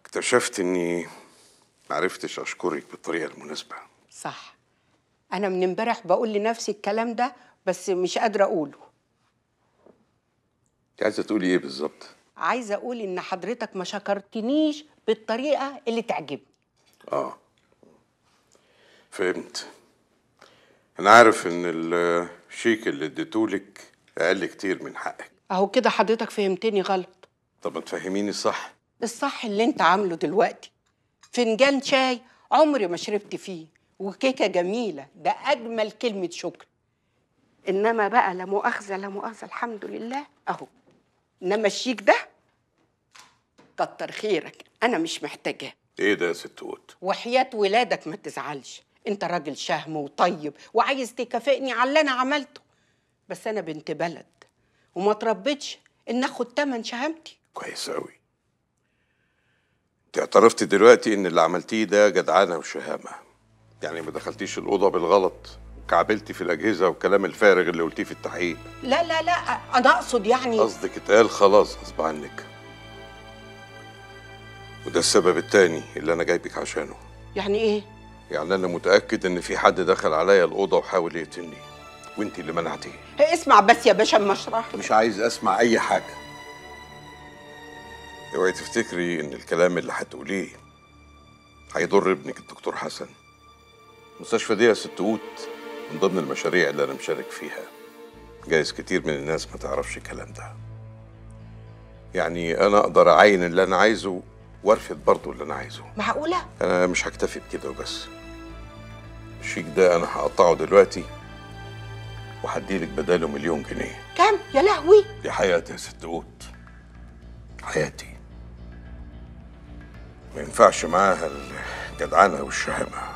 اكتشفت اني معرفتش اشكرك بالطريقه المناسبه صح انا من امبارح بقول لنفسي الكلام ده بس مش قادره اقوله انت عايزه تقولي ايه بالظبط عايزه اقول ان حضرتك ما شكرتنيش بالطريقه اللي تعجبني اه فهمت انا عارف ان الشيك اللي اديتهولك اقل كتير من حقك اهو كده حضرتك فهمتني غلط طب ما تفهميني الصح الصح اللي انت عامله دلوقتي فنجان شاي عمري ما شربت فيه وكيكه جميله ده اجمل كلمه شكر انما بقى لا مؤاخذه لا مؤاخذه الحمد لله اهو انما الشيك ده كتر خيرك انا مش محتاجاه ايه ده يا ست قوت وحياة ولادك ما تزعلش انت راجل شهم وطيب وعايز تكافئني على اللي انا عملته بس انا بنت بلد وما تربيتش ان اخد تمن شهامتي كويس قوي انت اعترفتي دلوقتي ان اللي عملتيه ده جدعانه وشهامه يعني ما دخلتيش الاوضه بالغلط وكعبلتي في الاجهزه والكلام الفارغ اللي قلتيه في التحقيق لا لا لا انا اقصد يعني قصدك اتقال خلاص غصب عنك وده السبب التاني اللي انا جايبك عشانه يعني ايه يعني انا متاكد ان في حد دخل عليا الاوضه وحاول يقتلني وانت اللي منعتيه اسمع بس يا باشا اما اشرح لك. مش عايز اسمع اي حاجه اوعي تفتكري ان الكلام اللي هتقوليه هيضر ابنك الدكتور حسن المستشفى دي يا ست قوت من ضمن المشاريع اللي انا مشارك فيها جايز كتير من الناس ما تعرفش الكلام ده يعني انا اقدر اعين اللي انا عايزه وارفض برضه اللي انا عايزه معقوله انا مش هكتفي بكده وبس الشيك ده انا هقطعه دلوقتي وهديلك بداله مليون جنيه كام يا لهوي دي حياتي يا ست قوت حياتي ما ينفعش معاها الجدعنة والشهامة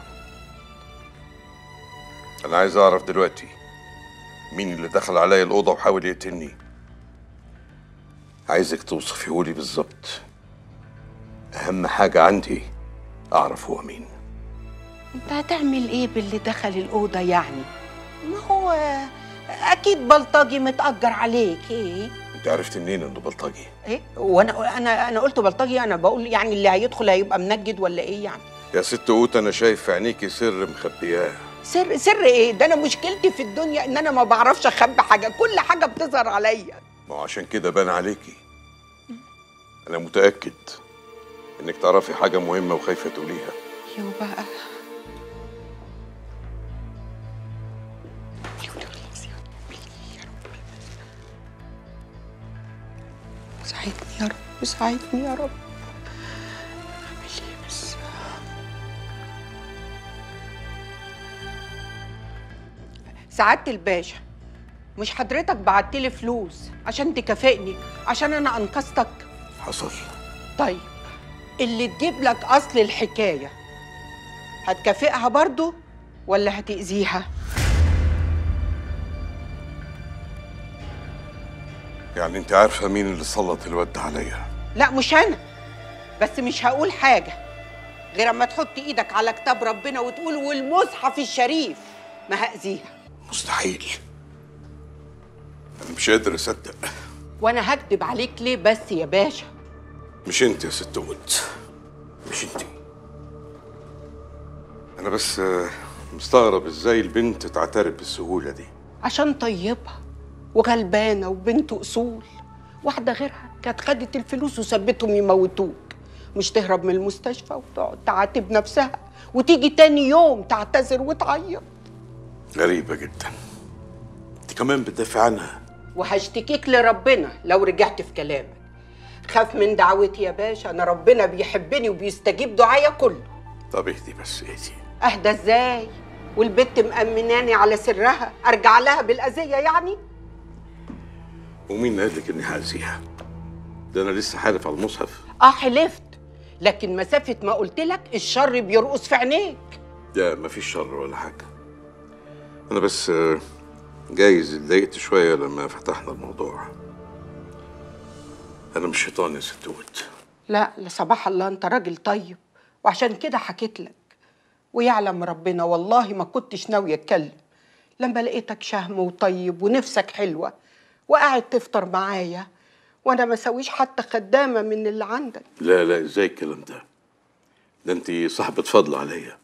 أنا عايز أعرف دلوقتي مين اللي دخل عليا الأوضة وحاول يقتلني عايزك توصفيهولي بالظبط أهم حاجة عندي أعرف هو مين انت هتعمل ايه باللي دخل الاوضه يعني ما هو اكيد بلطجي متاجر عليك ايه أنت عرفت منين إنه بلطجي؟ ايه وانا انا انا قلت بلطجي انا بقول يعني اللي هيدخل هيبقى منجد ولا ايه يعني يا ست قوت أنا شايف في عينيكي سر مخبياه سر سر ايه ده انا مشكلتي في الدنيا ان انا ما بعرفش اخبي حاجه كل حاجه بتظهر عليا ما هو عشان كده بان عليكي انا متاكد انك تعرفي حاجه مهمه وخايفه تقوليها يو بقى ساعدني يا رب ساعدني يا رب اعمل ايه بس سعادة الباشا مش حضرتك بعتلي فلوس عشان تكافئني عشان انا انقذتك حصل طيب اللي تجيب لك اصل الحكايه هتكافئها برضو ولا هتأذيها يعني انت عارفه مين اللي سلط الواد ده عليا لا مش انا بس مش هقول حاجه غير اما تحط ايدك على كتاب ربنا وتقول والمصحف الشريف ما هأذيها مستحيل انا مش قادر اصدق وانا هكدب عليك ليه بس يا باشا مش انت يا ست ود مش انت انا بس آه، مستغرب ازاي البنت تعترف بالسهوله دي عشان طيبة وغلبانة وبنت أصول واحدة غيرها كانت خدت الفلوس وسبتهم يموتوك مش تهرب من المستشفى وتقعد تعاتب نفسها وتيجي تاني يوم تعتذر وتعيط غريبه جدا انت كمان بتدافع عنها وهشتكيك لربنا لو رجعت في كلامك خاف من دعوتي يا باشا انا ربنا بيحبني وبيستجيب دعايا كله طب اهدي بس اهدي اهدى ازاي والبت مأمناني على سرها ارجع لها بالاذيه يعني ومين قال لك اني هاذيها ده انا لسه حالف على المصحف اه حلفت لكن مسافه ما قلت لك الشر بيرقص في عينيك لا مفيش شر ولا حاجة أنا بس آه، جايز اتضايقت شوية لما فتحنا الموضوع أنا مش شيطان يا ست ود لا لا صباح الله انت راجل طيب وعشان كده حكيت لك ويعلم ربنا والله ما كنتش ناوي اتكلم لما لقيتك شهم وطيب ونفسك حلوه وقاعد تفطر معايا وانا ما اسويش حتى خدامه من اللي عندك لا لا ازاي الكلام ده ده انت صاحبة فضل عليا